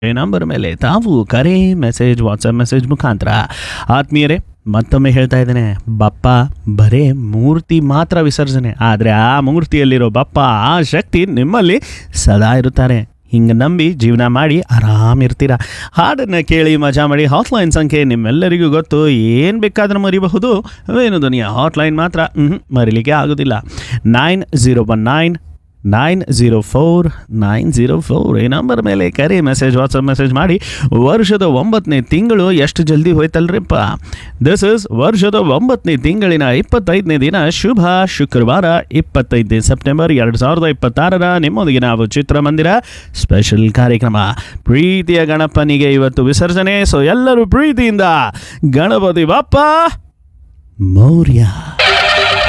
ಈ ನಂಬರ್ ಮೇಲೆ ತಾವು ಕರೆ ಮೆಸೇಜ್ ವಾಟ್ಸಪ್ ಮೆಸೇಜ್ ಮುಖಾಂತರ ಆತ್ಮೀಯರೇ ಮತ್ತೊಮ್ಮೆ ಹೇಳ್ತಾ ಇದ್ದೇನೆ ಬಪ್ಪ ಬರೇ ಮೂರ್ತಿ ಮಾತ್ರ ವಿಸರ್ಜನೆ ಆದರೆ ಆ ಮೂರ್ತಿಯಲ್ಲಿರೋ ಬಪ್ಪ ಆ ಶಕ್ತಿ ನಿಮ್ಮಲ್ಲಿ ಸದಾ ಇರುತ್ತಾರೆ ಹಿಂಗೆ ನಂಬಿ ಜೀವನ ಮಾಡಿ ಆರಾಮಿರ್ತೀರ ಹಾಡನ್ನು ಕೇಳಿ ಮಜಾ ಮಾಡಿ ಹಾಟ್ಲೈನ್ ಸಂಖ್ಯೆ ನಿಮ್ಮೆಲ್ಲರಿಗೂ ಗೊತ್ತು ಏನು ಬೇಕಾದರೂ ಮರಿಬಹುದು ವೇಣು ಧ್ವನಿಯ ಹಾಟ್ಲೈನ್ ಮಾತ್ರ ಮ್ಹೂ, ಮರಿಲಿಕ್ಕೆ ಆಗೋದಿಲ್ಲ nine zero one nine nine zero four nine zero four ಈ ನಂಬರ್ ಮೇಲೆ ಕರೆ ಮೆಸೇಜ್ ವಾಟ್ಸಪ್ ಮೆಸೇಜ್ ಮಾಡಿ ವರ್ಷದ ಒಂಬತ್ತನೇ ತಿಂಗಳು ಎಷ್ಟು ಜಲ್ದಿ ಹೋಯ್ತಲ್ರಿಪ್ಪ ದಿಸ್ ಇಸ್ ವರ್ಷದ ಒಂಬತ್ತನೇ ತಿಂಗಳಿನ ಇಪ್ಪತ್ತೈದನೇ ದಿನ ಶುಭ ಶುಕ್ರವಾರ ಇಪ್ಪತ್ತೈದನೇ ಸೆಪ್ಟೆಂಬರ್ ಎರಡು ಸಾವಿರದ ಇಪ್ಪತ್ತಾರರ ನಿಮ್ಮೊಂದಿಗೆ ನಾವು ಚಿತ್ರಮಂದಿರ ಸ್ಪೆಷಲ್ ಕಾರ್ಯಕ್ರಮ ಪ್ರೀತಿಯ ಗಣಪನಿಗೆ ಇವತ್ತು ವಿಸರ್ಜನೆ ಸೊ ಎಲ್ಲರೂ ಪ್ರೀತಿಯಿಂದ ಗಣಪತಿ ಬಾಪ್ಪ ಮೌರ್ಯ